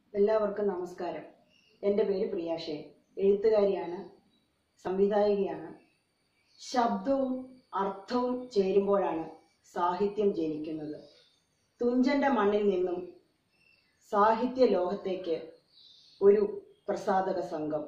എല്ലാവർക്കും നമസ്കാരം എൻ്റെ പേര് പ്രിയാഷേ എഴുത്തുകാരിയാണ് സംവിധായികയാണ് ശബ്ദവും അർത്ഥവും ചേരുമ്പോഴാണ് സാഹിത്യം ജനിക്കുന്നത് തുഞ്ചന്റെ മണ്ണിൽ നിന്നും സാഹിത്യ ലോകത്തേക്ക് ഒരു പ്രസാധക സംഘം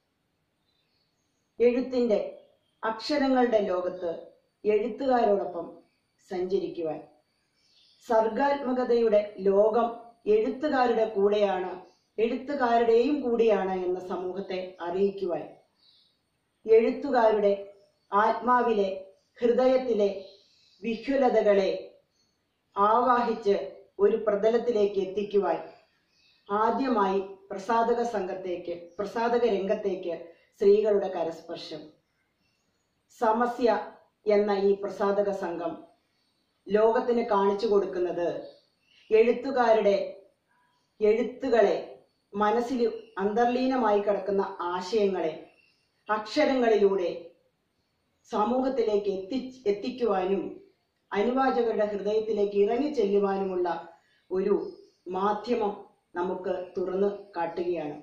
എഴുത്തിൻ്റെ അക്ഷരങ്ങളുടെ ലോകത്ത് എഴുത്തുകാരോടൊപ്പം സഞ്ചരിക്കുവാൻ സർഗാത്മകതയുടെ ലോകം എഴുത്തുകാരുടെ കൂടെയാണ് എഴുത്തുകാരുടെയും കൂടിയാണ് എന്ന സമൂഹത്തെ അറിയിക്കുവാൻ എഴുത്തുകാരുടെ ആത്മാവിലെ ഹൃദയത്തിലെ വിഹ്വലതകളെ ആവാഹിച്ച് ഒരു പ്രതലത്തിലേക്ക് എത്തിക്കുവാൻ ആദ്യമായി പ്രസാധക സംഘത്തേക്ക് പ്രസാധക രംഗത്തേക്ക് സ്ത്രീകളുടെ കരസ്പർശം സമസ്യ എന്ന ഈ പ്രസാധക സംഘം ലോകത്തിന് കാണിച്ചു കൊടുക്കുന്നത് എഴുത്തുകാരുടെ എഴുത്തുകളെ മനസ്സിൽ അന്തർലീനമായി കിടക്കുന്ന ആശയങ്ങളെ അക്ഷരങ്ങളിലൂടെ സമൂഹത്തിലേക്ക് എത്തി എത്തിക്കുവാനും അനുവാചകരുടെ ഹൃദയത്തിലേക്ക് ഇറങ്ങി ചെല്ലുവാനുമുള്ള ഒരു മാധ്യമം നമുക്ക് തുറന്നു കാട്ടുകയാണ്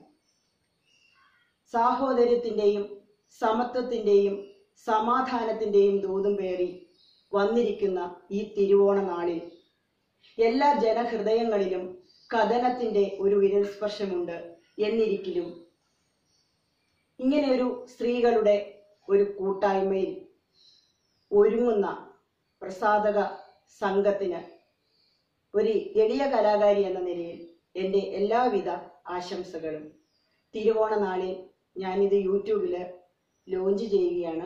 സാഹോദര്യത്തിൻ്റെയും സമത്വത്തിൻ്റെയും സമാധാനത്തിൻ്റെയും ദൂതും പേറി വന്നിരിക്കുന്ന ഈ തിരുവോണ നാളിൽ എല്ലാ ജനഹൃദയങ്ങളിലും കഥനത്തിന്റെ ഒരു വിരൽ സ്പർശമുണ്ട് എന്നിരിക്കലും ഇങ്ങനെ ഒരു സ്ത്രീകളുടെ ഒരു കൂട്ടായ്മയിൽ ഒരുങ്ങുന്ന പ്രസാധക സംഘത്തിന് ഒരു എളിയ കലാകാരി എന്ന നിലയിൽ എൻ്റെ എല്ലാവിധ ആശംസകളും തിരുവോണ നാളിൽ ഞാനിത് യൂട്യൂബിൽ ലോഞ്ച് ചെയ്യുകയാണ്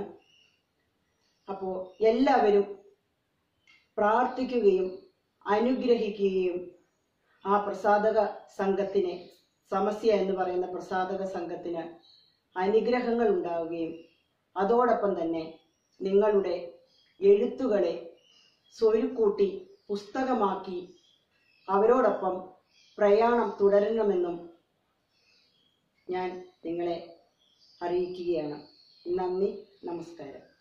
അപ്പോൾ എല്ലാവരും പ്രാർത്ഥിക്കുകയും അനുഗ്രഹിക്കുകയും ആ പ്രസാധക സംഘത്തിന് സമസ്യ എന്ന് പറയുന്ന പ്രസാധക സംഘത്തിന് അനുഗ്രഹങ്ങൾ ഉണ്ടാവുകയും അതോടൊപ്പം തന്നെ നിങ്ങളുടെ എഴുത്തുകളെ സ്വരുക്കൂട്ടി പുസ്തകമാക്കി അവരോടൊപ്പം പ്രയാണം തുടരണമെന്നും ഞാൻ നിങ്ങളെ അറിയിക്കുകയാണ് നന്ദി നമസ്കാരം